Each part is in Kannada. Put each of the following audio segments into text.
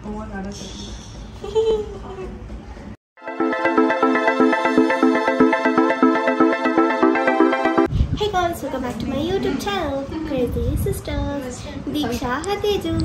Hey guys, welcome back to my YouTube channel, Crazy Sisters. Deeksha ಹತೇಜು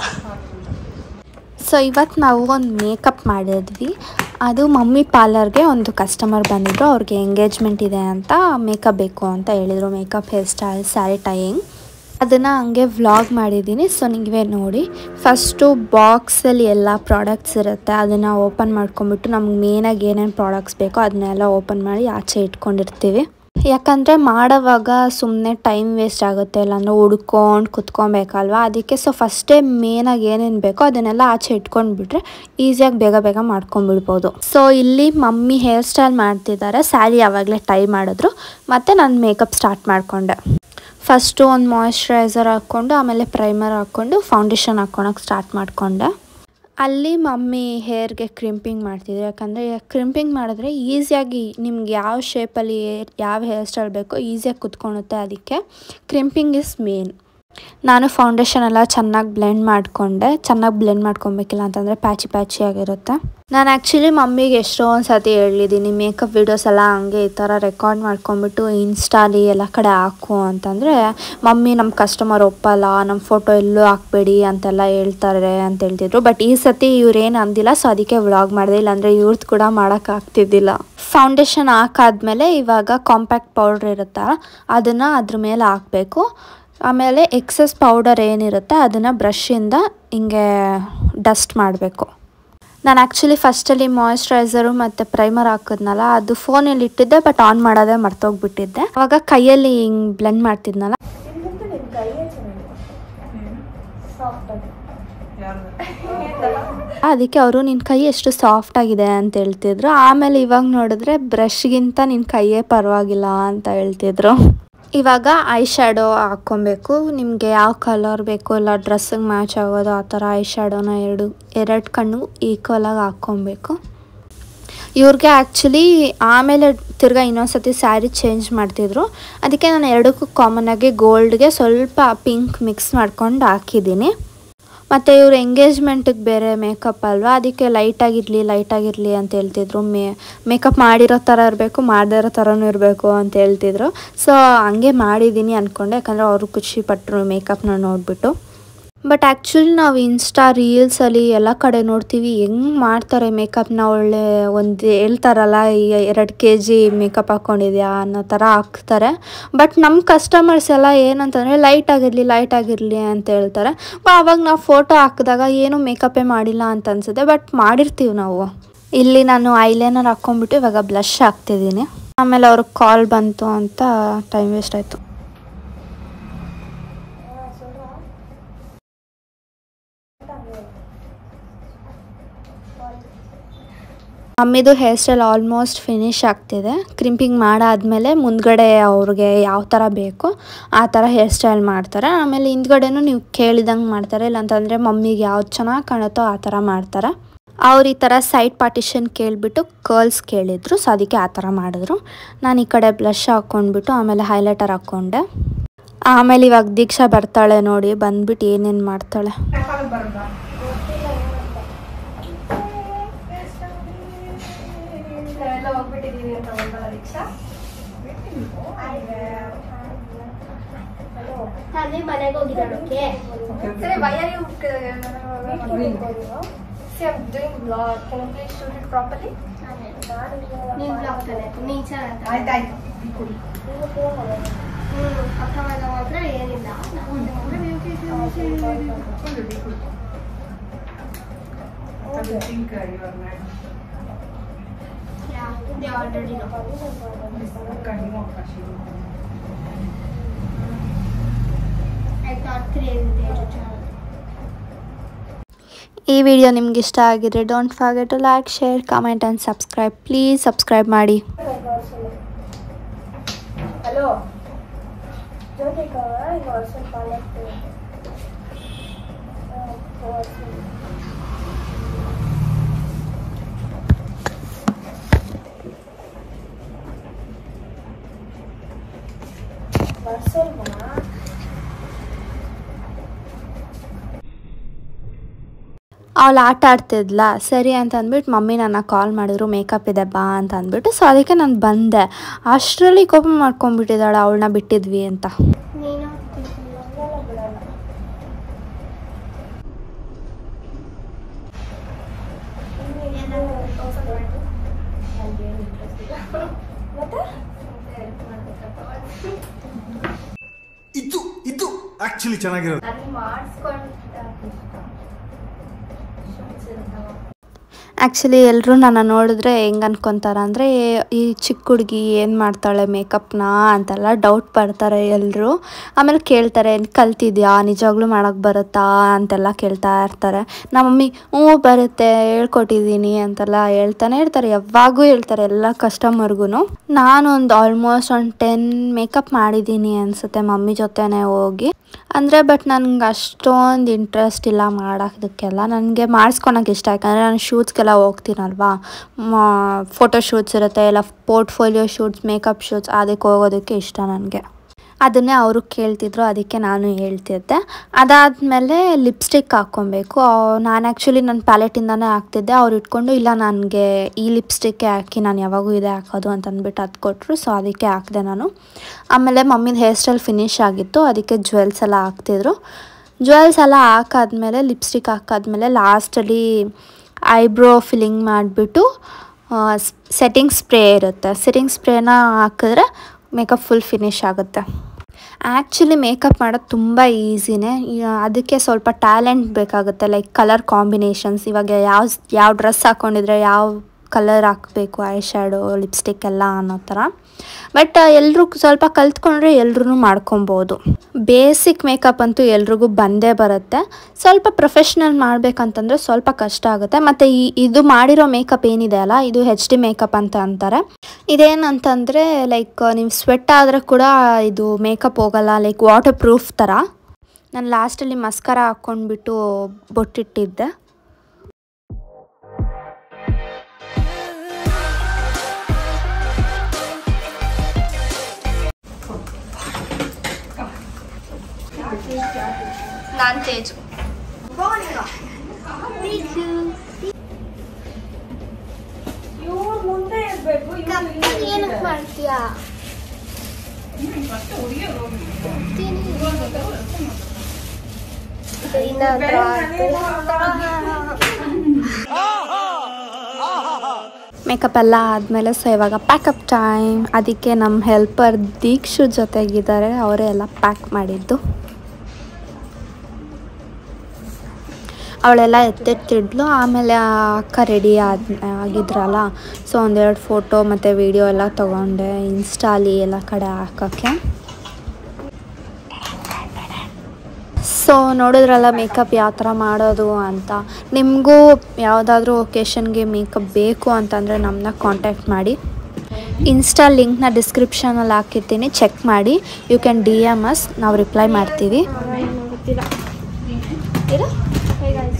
ಸೊ ಇವತ್ತು ನಾವು ಒಂದು ಮೇಕಪ್ ಮಾಡಿದ್ವಿ ಅದು ಮಮ್ಮಿ ಪಾರ್ಲರ್ಗೆ ಒಂದು ಕಸ್ಟಮರ್ ಬಂದಿದ್ರು ಅವ್ರಿಗೆ ಎಂಗೇಜ್ಮೆಂಟ್ ಇದೆ ಅಂತ ಮೇಕಪ್ ಬೇಕು ಅಂತ ಹೇಳಿದರು makeup hair style sari tying ಅದನ್ನು ಹಂಗೆ ವ್ಲಾಗ್ ಮಾಡಿದ್ದೀನಿ ಸೊ ನೀವೇ ನೋಡಿ ಫಸ್ಟು ಬಾಕ್ಸಲ್ಲಿ ಎಲ್ಲ ಪ್ರಾಡಕ್ಟ್ಸ್ ಇರುತ್ತೆ ಅದನ್ನು ಓಪನ್ ಮಾಡ್ಕೊಂಬಿಟ್ಟು ನಮ್ಗೆ ಮೇನಾಗಿ ಏನೇನು ಪ್ರಾಡಕ್ಟ್ಸ್ ಬೇಕೋ ಅದನ್ನೆಲ್ಲ ಓಪನ್ ಮಾಡಿ ಆಚೆ ಇಟ್ಕೊಂಡಿರ್ತೀವಿ ಯಾಕಂದರೆ ಮಾಡೋವಾಗ ಸುಮ್ಮನೆ ಟೈಮ್ ವೇಸ್ಟ್ ಆಗುತ್ತೆ ಇಲ್ಲಾಂದ್ರೆ ಹುಡ್ಕೊಂಡು ಕುತ್ಕೊಬೇಕಲ್ವಾ ಅದಕ್ಕೆ ಸೊ ಫಸ್ಟೇ ಮೇನಾಗಿ ಏನೇನು ಬೇಕೋ ಅದನ್ನೆಲ್ಲ ಆಚೆ ಇಟ್ಕೊಂಡ್ಬಿಟ್ರೆ ಈಸಿಯಾಗಿ ಬೇಗ ಬೇಗ ಮಾಡ್ಕೊಂಡ್ಬಿಡ್ಬೋದು ಸೊ ಇಲ್ಲಿ ಮಮ್ಮಿ ಹೇರ್ ಸ್ಟೈಲ್ ಮಾಡ್ತಿದ್ದಾರೆ ಸ್ಯಾರಿ ಆವಾಗಲೇ ಟೈ ಮಾಡಿದ್ರು ಮತ್ತು ನಾನು ಮೇಕಪ್ ಸ್ಟಾರ್ಟ್ ಮಾಡಿಕೊಂಡೆ ಫಸ್ಟು ಒಂದು ಮಾಯ್ಶ್ಚರೈಸರ್ ಹಾಕ್ಕೊಂಡು ಆಮೇಲೆ ಪ್ರೈಮರ್ ಹಾಕ್ಕೊಂಡು ಫೌಂಡೇಶನ್ ಹಾಕ್ಕೊಳಕ್ಕೆ ಸ್ಟಾರ್ಟ್ ಮಾಡಿಕೊಂಡೆ ಅಲ್ಲಿ ಮಮ್ಮಿ ಹೇರ್ಗೆ ಕ್ರಿಂಪಿಂಗ್ ಮಾಡ್ತಿದ್ರು ಯಾಕಂದರೆ ಕ್ರಿಂಪಿಂಗ್ ಮಾಡಿದ್ರೆ ಈಸಿಯಾಗಿ ನಿಮ್ಗೆ ಯಾವ ಶೇಪಲ್ಲಿ ಯಾವ ಹೇರ್ ಸ್ಟೈಲ್ ಬೇಕೋ ಈಸಿಯಾಗಿ ಕುತ್ಕೊಳುತ್ತೆ ಅದಕ್ಕೆ ಕ್ರಿಂಪಿಂಗ್ ಇಸ್ ಮೇನ್ ನಾನು ಫೌಂಡೇಶನ್ ಎಲ್ಲ ಚೆನ್ನಾಗಿ ಬ್ಲೆಂಡ್ ಮಾಡಿಕೊಂಡೆ ಚೆನ್ನಾಗಿ ಬ್ಲೆಂಡ್ ಮಾಡ್ಕೊಬೇಕಿಲ್ಲ ಅಂತಂದರೆ ಪ್ಯಾಚಿ ಪ್ಯಾಚಿ ಆಗಿರುತ್ತೆ ನಾನು ಆ್ಯಕ್ಚುಲಿ ಮಮ್ಮಿಗೆ ಎಷ್ಟೊಂದು ಸತಿ ಹೇಳಿದ್ದೀನಿ ಮೇಕಪ್ ವೀಡಿಯೋಸ್ ಎಲ್ಲ ಹಂಗೆ ಈ ಥರ ರೆಕಾರ್ಡ್ ಮಾಡ್ಕೊಂಬಿಟ್ಟು ಇನ್ಸ್ಟಾಲಿ ಎಲ್ಲ ಕಡೆ ಹಾಕು ಅಂತಂದರೆ ಮಮ್ಮಿ ನಮ್ಮ ಕಸ್ಟಮರ್ ಒಪ್ಪಲ್ಲ ನಮ್ಮ ಫೋಟೋ ಎಲ್ಲೂ ಹಾಕ್ಬೇಡಿ ಅಂತೆಲ್ಲ ಹೇಳ್ತಾರೆ ಅಂತ ಹೇಳ್ತಿದ್ರು ಬಟ್ ಈ ಸತಿ ಇವ್ರೇನು ಅಂದಿಲ್ಲ ಸೊ ಅದಕ್ಕೆ ವ್ಲಾಗ್ ಮಾಡಿದೆ ಇಲ್ಲಾಂದರೆ ಇವ್ರದ್ದು ಕೂಡ ಮಾಡೋಕ್ಕಾಗ್ತಿದ್ದಿಲ್ಲ ಫೌಂಡೇಶನ್ ಹಾಕಾದ್ಮೇಲೆ ಇವಾಗ ಕಾಂಪ್ಯಾಕ್ಟ್ ಪೌಡ್ರ್ ಇರುತ್ತಲ್ಲ ಅದನ್ನು ಅದ್ರ ಮೇಲೆ ಹಾಕಬೇಕು ಆಮೇಲೆ ಎಕ್ಸಸ್ ಪೌಡರ್ ಏನಿರುತ್ತೆ ಅದನ್ನು ಬ್ರಷಿಂದ ಹಿಂಗೆ ಡಸ್ಟ್ ಮಾಡಬೇಕು ನಾನು ಆ್ಯಕ್ಚುಲಿ ಫಸ್ಟಲ್ಲಿ ಮಾಯ್ಶ್ಚರೈಸರು ಮತ್ತು ಪ್ರೈಮರ್ ಹಾಕಿದ್ನಲ್ಲ ಅದು ಫೋನಲ್ಲಿ ಇಟ್ಟಿದ್ದೆ ಬಟ್ ಆನ್ ಮಾಡೋದೇ ಮರ್ತೋಗ್ಬಿಟ್ಟಿದ್ದೆ ಅವಾಗ ಕೈಯಲ್ಲಿ ಹಿಂಗೆ ಬ್ಲೆಂಡ್ ಮಾಡ್ತಿದ್ನಲ್ಲ ಅದಕ್ಕೆ ಅವರು ನಿನ್ನ ಕೈ ಎಷ್ಟು ಸಾಫ್ಟ್ ಆಗಿದೆ ಅಂತ ಹೇಳ್ತಿದ್ರು ಆಮೇಲೆ ಇವಾಗ ನೋಡಿದ್ರೆ ಬ್ರಷ್ಗಿಂತ ನಿನ್ನ ಕೈಯೇ ಪರವಾಗಿಲ್ಲ ಅಂತ ಹೇಳ್ತಿದ್ರು ಇವಾಗ ಐ ಶ್ಯಾಡೋ ಹಾಕ್ಕೊಬೇಕು ನಿಮಗೆ ಯಾವ ಕಲರ್ ಬೇಕು ಇಲ್ಲ ಡ್ರೆಸ್ಸಿಗೆ ಮ್ಯಾಚ್ ಆಗೋದು ಆ ಥರ ಐ ಶ್ಯಾಡೋನ ಎರಡು ಎರಡು ಕಣ್ಣು ಈಕ್ವಲಾಗಿ ಹಾಕ್ಕೊಬೇಕು ಇವ್ರಿಗೆ ಆ್ಯಕ್ಚುಲಿ ಆಮೇಲೆ ತಿರ್ಗಾ ಇನ್ನೊಂದ್ಸತಿ ಸ್ಯಾರಿ ಚೇಂಜ್ ಮಾಡ್ತಿದ್ರು ಅದಕ್ಕೆ ನಾನು ಎರಡಕ್ಕೂ ಕಾಮನಾಗಿ ಗೋಲ್ಡ್ಗೆ ಸ್ವಲ್ಪ ಪಿಂಕ್ ಮಿಕ್ಸ್ ಮಾಡ್ಕೊಂಡು ಹಾಕಿದ್ದೀನಿ ಮತ್ತು ಇವ್ರು ಎಂಗೇಜ್ಮೆಂಟಿಗೆ ಬೇರೆ ಮೇಕಪ್ ಅಲ್ವಾ ಅದಕ್ಕೆ ಲೈಟಾಗಿರಲಿ ಲೈಟಾಗಿರಲಿ ಅಂತ ಹೇಳ್ತಿದ್ರು ಮೇ ಮೇಕಪ್ ಮಾಡಿರೋ ಥರ ಇರಬೇಕು ಮಾಡದೇ ಇರೋ ಥರನೂ ಇರಬೇಕು ಅಂತ ಹೇಳ್ತಿದ್ರು ಸೊ ಹಂಗೆ ಮಾಡಿದ್ದೀನಿ ಅಂದ್ಕೊಂಡೆ ಯಾಕಂದರೆ ಅವರು ಖುಷಿ ಪಟ್ಟರು ಮೇಕಪ್ನ ನೋಡಿಬಿಟ್ಟು ಬಟ್ ಆ್ಯಕ್ಚುಲಿ ನಾವು ಇನ್ಸ್ಟಾ ರೀಲ್ಸಲ್ಲಿ ಎಲ್ಲ ಕಡೆ ನೋಡ್ತೀವಿ ಹೆಂಗೆ ಮಾಡ್ತಾರೆ ಮೇಕಪ್ನ ಒಳ್ಳೆ ಒಂದು ಹೇಳ್ತಾರಲ್ಲ ಈ ಎರಡು ಕೆ ಜಿ ಮೇಕಪ್ ಹಾಕ್ಕೊಂಡಿದ್ಯಾ ಅನ್ನೋ ಥರ ಹಾಕ್ತಾರೆ ಬಟ್ ನಮ್ಮ ಕಸ್ಟಮರ್ಸ್ ಎಲ್ಲ ಏನಂತಂದರೆ ಲೈಟ್ ಆಗಿರಲಿ ಲೈಟ್ ಆಗಿರಲಿ ಅಂತ ಹೇಳ್ತಾರೆ ಆವಾಗ ನಾವು ಫೋಟೋ ಹಾಕಿದಾಗ ಏನು ಮೇಕಪ್ಪೇ ಮಾಡಿಲ್ಲ ಅಂತ ಅನ್ಸುತ್ತೆ ಬಟ್ ಮಾಡಿರ್ತೀವಿ ನಾವು ಇಲ್ಲಿ ನಾನು ಐಲೈನರ್ ಹಾಕ್ಕೊಂಡ್ಬಿಟ್ಟು ಇವಾಗ ಬ್ಲಷ್ ಹಾಕ್ತಿದ್ದೀನಿ ಆಮೇಲೆ ಅವ್ರಿಗೆ ಕಾಲ್ ಬಂತು ಅಂತ ಟೈಮ್ ವೇಸ್ಟ್ ಆಯಿತು ಮಮ್ಮಿದು ಹೇರ್ ಸ್ಟೈಲ್ ಆಲ್ಮೋಸ್ಟ್ ಫಿನಿಶ್ ಆಗ್ತಿದೆ ಕ್ರಿಂಪಿಂಗ್ ಮಾಡಾದ್ಮೇಲೆ ಮುಂದ್ಗಡೆ ಅವ್ರಿಗೆ ಯಾವ ಥರ ಬೇಕೋ ಆ ಥರ ಹೇರ್ ಸ್ಟೈಲ್ ಮಾಡ್ತಾರೆ ಆಮೇಲೆ ಹಿಂದ್ಗಡೆನೂ ನೀವು ಕೇಳಿದಂಗೆ ಮಾಡ್ತಾರೆ ಇಲ್ಲಾಂತಂದರೆ ಮಮ್ಮಿಗೆ ಯಾವ್ದು ಚೆನ್ನಾಗಿ ಕಾಣುತ್ತೋ ಆ ಥರ ಮಾಡ್ತಾರೆ ಅವ್ರು ಈ ಥರ ಸೈಡ್ ಪಾರ್ಟಿಷನ್ ಕೇಳಿಬಿಟ್ಟು ಕರ್ಲ್ಸ್ ಕೇಳಿದ್ರು ಸೊ ಅದಕ್ಕೆ ಆ ಥರ ಮಾಡಿದ್ರು ನಾನು ಈ ಕಡೆ ಬ್ಲಷ್ ಹಾಕ್ಕೊಂಡ್ಬಿಟ್ಟು ಆಮೇಲೆ ಹೈಲೈಟರ್ ಹಾಕ್ಕೊಂಡೆ ಆಮೇಲೆ ಇವಾಗ ದೀಕ್ಷಾ ಬರ್ತಾಳೆ ನೋಡಿ ಬಂದ್ಬಿಟ್ಟು ಏನೇನು ಮಾಡ್ತಾಳೆ ತಂದೆ ಮನೆಗೆ ಹೋಗಿದ್ದಾಳಕ್ಕೆ Sir, why are you See, I'm doing vlog. Can you please shoot it properly? ನೀನ್ ಬ್ಲಾಗ್ ತಾನೆ ನೀನ್ ಚೆನ್ನಾಗಿ ಆಯ್ತಾಯ್ತು ಹ್ಮ್ ಅಕ್ಕ ಮಗ ಮಾತ್ರ ಏನಿಲ್ಲ Yeah, they already know. I thought crazy Teju channel. ಈ ವಿಡಿಯೋ ನಿಮ್ಗೆ ಇಷ್ಟ ಆಗಿದ್ರೆ don't forget to like share comment and subscribe please subscribe ಮಾಡಿ ಹಲೋ ಜೊತೆಗೆ ಈಗ ಸ್ವಲ್ಪ ಅವಳು ಆಟ ಆಡ್ತಿದ್ಲ ಸರಿ ಅಂತ ಅಂದ್ಬಿಟ್ಟು ಮಮ್ಮಿ ನನ್ನ ಕಾಲ್ ಮಾಡಿದ್ರು ಮೇಕಪ್ ಇದೆ ಬಾ ಅಂತ ಅಂದ್ಬಿಟ್ಟು ಸೊ ಅದಕ್ಕೆ ನಾನು ಬಂದೆ ಅಷ್ಟರಲ್ಲಿ ಕೋಪ ಮಾಡ್ಕೊಂಡ್ಬಿಟ್ಟಿದ್ದಾಳೆ ಅವಳನ್ನ ಬಿಟ್ಟಿದ್ವಿ ಅಂತ ನೀನು ಇದು ಇದು ಆಕ್ಚುಲಿ ಚೆನ್ನಾಗಿರೋದು ಅಲ್ಲಿ ಮಾಡಿಸ್ಕೊಂಡು ಆ್ಯಕ್ಚುಲಿ ಎಲ್ಲರೂ ನನ್ನ ನೋಡಿದ್ರೆ ಹೆಂಗೆ ಅನ್ಕೊತಾರೆ ಅಂದರೆ ಈ ಚಿಕ್ಕ ಹುಡುಗಿ ಏನು ಮಾಡ್ತಾಳೆ ಮೇಕಪ್ನ ಅಂತೆಲ್ಲ ಡೌಟ್ ಪಡ್ತಾರೆ ಎಲ್ಲರೂ ಆಮೇಲೆ ಕೇಳ್ತಾರೆ ಕಲ್ತಿದ್ಯಾ ನಿಜವಾಗ್ಲೂ ಮಾಡೋಕ್ಕೆ ಬರುತ್ತಾ ಅಂತೆಲ್ಲ ಕೇಳ್ತಾ ಇರ್ತಾರೆ ನಮ್ಮ ಮಮ್ಮಿ ಹ್ಞೂ ಬರುತ್ತೆ ಹೇಳ್ಕೊಟ್ಟಿದ್ದೀನಿ ಅಂತೆಲ್ಲ ಹೇಳ್ತಾನೆ ಇರ್ತಾರೆ ಯಾವಾಗೂ ಹೇಳ್ತಾರೆ ಎಲ್ಲ ಕಸ್ಟಮರ್ಗೂ ನಾನೊಂದು ಆಲ್ಮೋಸ್ಟ್ ಒಂದು ಟೆನ್ ಮೇಕಪ್ ಮಾಡಿದ್ದೀನಿ ಅನಿಸುತ್ತೆ ಮಮ್ಮಿ ಜೊತೆನೇ ಹೋಗಿ ಅಂದರೆ ಬಟ್ ನನಗೆ ಅಷ್ಟೊಂದು ಇಂಟ್ರೆಸ್ಟ್ ಇಲ್ಲ ಮಾಡೋದಕ್ಕೆಲ್ಲ ನನಗೆ ಮಾಡಿಸ್ಕೊಳಕ್ಕೆ ಇಷ್ಟ ಯಾಕಂದರೆ ನಾನು ಶೂಟ್ಸ್ಗೆಲ್ಲ ಹೋಗ್ತೀನಲ್ವಾ ಫೋಟೋ ಶೂಟ್ಸ್ ಇರುತ್ತೆ ಇಲ್ಲ ಪೋರ್ಟ್ಫೋಲಿಯೋ ಶೂಟ್ಸ್ ಮೇಕಪ್ ಶೂಟ್ಸ್ ಅದಕ್ಕೆ ಹೋಗೋದಕ್ಕೆ ಇಷ್ಟ ನನಗೆ ಅದನ್ನೇ ಅವರು ಕೇಳ್ತಿದ್ರು ಅದಕ್ಕೆ ನಾನು ಹೇಳ್ತಿದ್ದೆ ಅದಾದಮೇಲೆ ಲಿಪ್ಸ್ಟಿಕ್ ಹಾಕ್ಕೊಬೇಕು ನಾನು ಆ್ಯಕ್ಚುಲಿ ನನ್ನ ಪ್ಯಾಲೆಟಿಂದನೇ ಹಾಕ್ತಿದ್ದೆ ಅವ್ರು ಇಟ್ಕೊಂಡು ಇಲ್ಲ ನನಗೆ ಈ ಲಿಪ್ಸ್ಟಿಕ್ಕೇ ಹಾಕಿ ನಾನು ಯಾವಾಗೂ ಇದೇ ಹಾಕೋದು ಅಂತ ಅಂದ್ಬಿಟ್ಟು ಅದು ಕೊಟ್ಟರು ಸೊ ಅದಕ್ಕೆ ಹಾಕಿದೆ ನಾನು ಆಮೇಲೆ ಮಮ್ಮಿದ ಹೇರ್ ಸ್ಟೈಲ್ ಫಿನಿಶ್ ಆಗಿತ್ತು ಅದಕ್ಕೆ ಜ್ಯುವೆಲ್ಸ್ ಎಲ್ಲ ಹಾಕ್ತಿದ್ರು ಜ್ಯುವೆಲ್ಸ್ ಎಲ್ಲ ಹಾಕಾದ್ಮೇಲೆ ಲಿಪ್ಸ್ಟಿಕ್ ಹಾಕಾದ್ಮೇಲೆ ಲಾಸ್ಟಲ್ಲಿ ಐಬ್ರೋ ಫಿಲ್ಲಿಂಗ್ ಮಾಡಿಬಿಟ್ಟು ಸೆಟ್ಟಿಂಗ್ ಸ್ಪ್ರೇ ಇರುತ್ತೆ ಸೆಟ್ಟಿಂಗ್ ಸ್ಪ್ರೇನ ಹಾಕಿದ್ರೆ ಮೇಕಪ್ ಫುಲ್ ಫಿನಿಶ್ ಆಗುತ್ತೆ ಆ್ಯಕ್ಚುಲಿ ಮೇಕಪ್ ಮಾಡೋದು ತುಂಬ ಈಸಿನೇ ಅದಕ್ಕೆ ಸ್ವಲ್ಪ ಟ್ಯಾಲೆಂಟ್ ಬೇಕಾಗುತ್ತೆ ಲೈಕ್ ಕಲರ್ ಕಾಂಬಿನೇಷನ್ಸ್ ಇವಾಗ ಯಾವ ಯಾವ ಡ್ರೆಸ್ ಹಾಕ್ಕೊಂಡಿದ್ರೆ ಯಾವ ಕಲರ್ ಹಾಕಬೇಕು ಐ ಶ್ಯಾಡೋ ಲಿಪ್ಸ್ಟಿಕ್ ಎಲ್ಲ ಅನ್ನೋ ಥರ ಬಟ್ ಎಲ್ಲರೂ ಸ್ವಲ್ಪ ಕಲ್ತ್ಕೊಂಡ್ರೆ ಎಲ್ರೂ ಮಾಡ್ಕೊಬೋದು ಬೇಸಿಕ್ ಮೇಕಪ್ ಅಂತೂ ಎಲ್ರಿಗೂ ಬಂದೇ ಬರುತ್ತೆ ಸ್ವಲ್ಪ ಪ್ರೊಫೆಷ್ನಲ್ ಮಾಡಬೇಕಂತಂದ್ರೆ ಸ್ವಲ್ಪ ಕಷ್ಟ ಆಗುತ್ತೆ ಮತ್ತು ಈ ಇದು ಮಾಡಿರೋ ಮೇಕಪ್ ಏನಿದೆ ಅಲ್ಲ ಇದು ಹೆಚ್ ಡಿ ಮೇಕಪ್ ಅಂತ ಅಂತಾರೆ ಇದೇನಂತಂದರೆ ಲೈಕ್ ನೀವು ಸ್ವೆಟ್ ಆದರೆ ಕೂಡ ಇದು ಮೇಕಪ್ ಹೋಗಲ್ಲ ಲೈಕ್ ವಾಟರ್ ಪ್ರೂಫ್ ಥರ ನಾನು ಲಾಸ್ಟಲ್ಲಿ ಮಸ್ಕರ ಹಾಕ್ಕೊಂಡ್ಬಿಟ್ಟು ಬೊಟ್ಟಿಟ್ಟಿದ್ದೆ ನಾನು ತೇಜು ಏನಕ್ಕೆ ಮಾಡ್ತೀಯಾ ಮೇಕಪ್ ಎಲ್ಲ ಆದಮೇಲೆ ಸೊ ಇವಾಗ ಪ್ಯಾಕಪ್ ಟೈಮ್ ಅದಕ್ಕೆ ನಮ್ಮ ಹೆಲ್ಪರ್ ದೀಕ್ಷು ಜೊತೆಗಿದ್ದಾರೆ ಅವರೇ ಎಲ್ಲ ಪ್ಯಾಕ್ ಮಾಡಿದ್ದು ಅವಳೆಲ್ಲ ಎತ್ತೆತ್ತಿದ್ಲು ಆಮೇಲೆ ಆ ಅಕ್ಕ ರೆಡಿ ಆದ ಆಗಿದ್ರಲ್ಲ ಸೊ ಒಂದೆರಡು ಫೋಟೋ ಮತ್ತು ವಿಡಿಯೋ ಎಲ್ಲ ತೊಗೊಂಡೆ ಇನ್ಸ್ಟಾಲಿ ಎಲ್ಲ ಕಡೆ ಹಾಕೋಕ್ಕೆ ಸೊ ನೋಡಿದ್ರಲ್ಲ ಮೇಕಪ್ ಯಾವ ಥರ ಮಾಡೋದು ಅಂತ ನಿಮಗೂ ಯಾವುದಾದ್ರೂ ಒಕೇಶನ್ಗೆ ಮೇಕಪ್ ಬೇಕು ಅಂತಂದರೆ ನಮ್ಮನ್ನ ಕಾಂಟ್ಯಾಕ್ಟ್ ಮಾಡಿ ಇನ್ಸ್ಟಾ ಲಿಂಕ್ನ ಡಿಸ್ಕ್ರಿಪ್ಷನಲ್ಲಿ ಹಾಕಿರ್ತೀನಿ ಚೆಕ್ ಮಾಡಿ you can D M us ನಾವು ರಿಪ್ಲೈ ಮಾಡ್ತೀವಿ ಗೊತ್ತಿಲ್ಲ ಇರು Hey guys.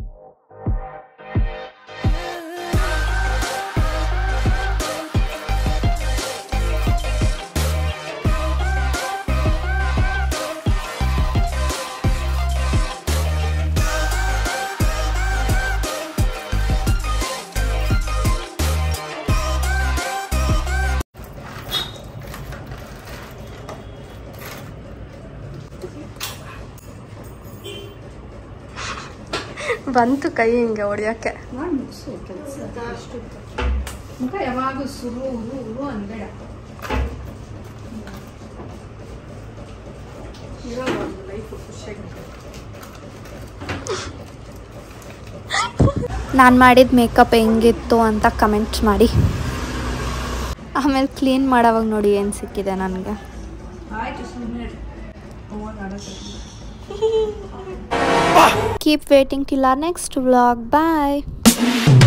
ಬಂತು ಕೈ ಹಿಂಗೆ ಹೊಡಿಯೋಕ್ಕೆ ಮುಖ ಯಾವಾಗ ಸುರು ಉರು ಉರು ಅನ್ಬೇಡ ಇವಾಗ ಒಂದು ಲೈಫ್ ಖುಷಿಯಾಗಿ ನಾನು ಮಾಡಿದ ಮೇಕಪ್ ಹೆಂಗಿತ್ತು ಅಂತ ಕಮೆಂಟ್ ಮಾಡಿ ಆಮೇಲೆ ಕ್ಲೀನ್ ಮಾಡೋವಾಗ ನೋಡಿ ಏನು ಸಿಕ್ಕಿದೆ ನನಗೆ ಆಯ್ತು ಸುಮ್ಮನೆ ಹೋಗೋಣ ಆಡಕ್ಕೆ keep waiting till our next vlog bye